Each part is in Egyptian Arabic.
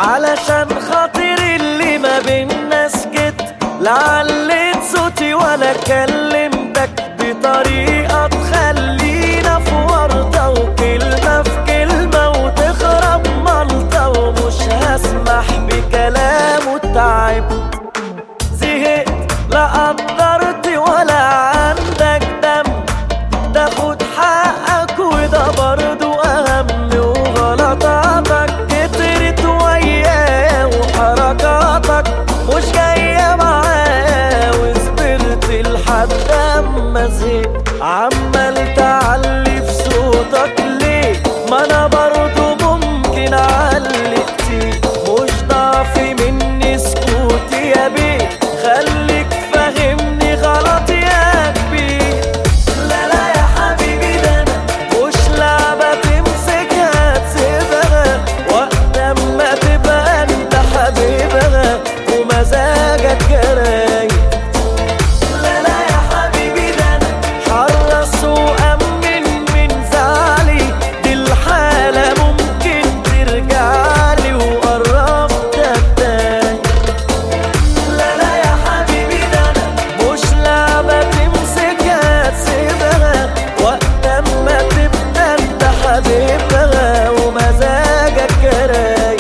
علشان خاطر اللي ما بينا سكت لا عليت صوتي ولا كلمتك بطريقة تخلينا في ورطة وكلمة في كلمة وتخرب ملطة ومش هسمح بكلامه تعب زهقت لا قدرت ولا عندك دم تاخد حقك وده برضو أهم وغلطاتك كترت وياه وحركاتك مش جاية معاه وصبرت لحد أما زهقت عمال تعلي في صوتك ليه ما أنا برضو ممكن أعلي كتير مش ضعف مني سكوتي يا بيه خليك فاهمني غلط يا كبير لا لا يا حبيبي ده انا مش لعبة تمسكها تسيبها وقت اما تبقى انت حبيبها ومزاجك رايق لا لا يا حبيبي ده انا حرص وامن من زعلي دي الحالة ممكن ترجعلي وقربت اتاني لا لا يا حبيبي ده انا مش لعبة تمسكها تسيبها وقت اما تبقى انت حبيبها ومزاجك رايق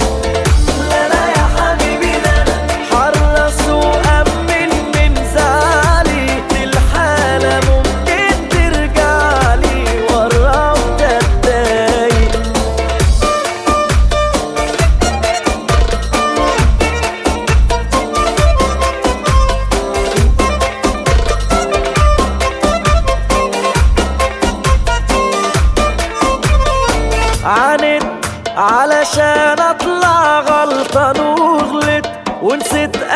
لا لا يا حبيبي ده انا حرص وامن من زعلي دي الحالة ممكن ترجعلي وقربت اتضايق عانيت علشان اطلع غلطان وغلط ونسيت